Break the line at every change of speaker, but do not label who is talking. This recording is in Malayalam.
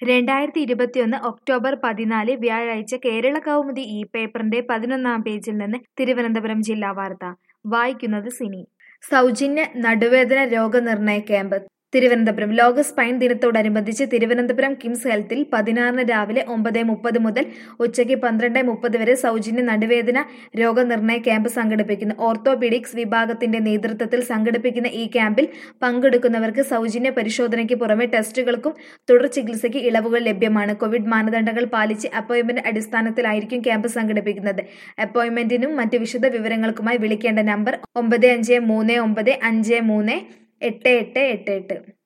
രണ്ടായിരത്തി ഇരുപത്തിയൊന്ന് ഒക്ടോബർ പതിനാല് വ്യാഴാഴ്ച കേരള കൗമുദി ഈ പേപ്പറിന്റെ പതിനൊന്നാം പേജിൽ നിന്ന് തിരുവനന്തപുരം ജില്ലാ വാർത്ത വായിക്കുന്നത് സിനി സൗജന്യ നടുവേദന രോഗനിർണയ ക്യാമ്പ് തിരുവനന്തപുരം ലോക സ്പൈൻ ദിനത്തോടനുബന്ധിച്ച് തിരുവനന്തപുരം കിംസ് ഹെൽത്തിൽ പതിനാറിന് രാവിലെ ഒമ്പത് മുപ്പത് മുതൽ ഉച്ചയ്ക്ക് പന്ത്രണ്ട് മുപ്പത് വരെ സൗജന്യ നടുവേദന രോഗനിർണയ ക്യാമ്പ് സംഘടിപ്പിക്കുന്നു ഓർത്തോപീഡിക്സ് വിഭാഗത്തിന്റെ നേതൃത്വത്തിൽ സംഘടിപ്പിക്കുന്ന ഈ ക്യാമ്പിൽ പങ്കെടുക്കുന്നവർക്ക് സൗജന്യ പരിശോധനയ്ക്ക് പുറമെ ടെസ്റ്റുകൾക്കും തുടർ ചികിത്സയ്ക്ക് ഇളവുകൾ ലഭ്യമാണ് കോവിഡ് മാനദണ്ഡങ്ങൾ പാലിച്ച് അപ്പോയിന്റ്മെന്റ് അടിസ്ഥാനത്തിലായിരിക്കും ക്യാമ്പ് സംഘടിപ്പിക്കുന്നത് അപ്പോയിന്റ്മെന്റിനും മറ്റ് വിശദ വിവരങ്ങൾക്കുമായി വിളിക്കേണ്ട നമ്പർ ഒമ്പത് അഞ്ച് മൂന്ന് ഒമ്പത് അഞ്ച് മൂന്ന് എട്ട് എട്ട് എട്ട് എട്ട്